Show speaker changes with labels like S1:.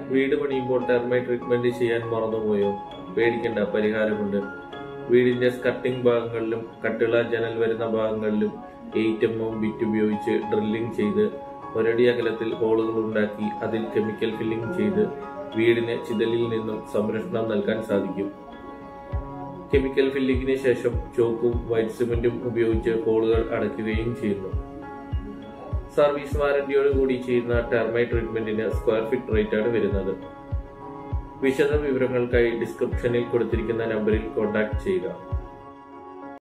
S1: വീട് പണിയുമ്പോൾ termite treatment ചെയ്യാൻ മറന്നുപോയോ പേടിക്കേണ്ട പരിഹാരമുണ്ട് വീടിന്റെ സ്കട്ടിംഗ് ഭാഗങ്ങളിലും കട്ടിള ജനൽ വരുന്ന ഭാഗങ്ങളിലും എയ്റ്റമ്മും ബിറ്റ് ഉപയോഗിച്ച് ഡ്രില്ലിംഗ് ചെയ്ത് ഒരടി അകലത്തിൽ ഹോളുകൾ ഉണ്ടാക്കി അതിൽ കെമിക്കൽ ഫില്ലിംഗ് ചെയ്ത് വീടിന് ചിതലിൽ നിന്നും സംരക്ഷണം നൽകാൻ സാധിക്കും കെമിക്കൽ ഫില്ലിങ്ങിന് ശേഷം ചോക്കും വൈറ്റ് സിമെന്റും ഉപയോഗിച്ച് ഹോളുകൾ അടയ്ക്കുകയും ചെയ്യുന്നു സർവീസ് വാറന്റിയോട് കൂടി ചെയ്യുന്ന ടെർമൈറ്റ് ട്രീറ്റ്മെന്റിന് സ്ക്വയർ ഫീറ്റ് റേറ്റ് ആണ് വരുന്നത് വിശദ വിവരങ്ങൾക്കായി ഡിസ്ക്രിപ്ഷനിൽ കൊടുത്തിരിക്കുന്ന നമ്പറിൽ കോൺടാക്ട് ചെയ്യുക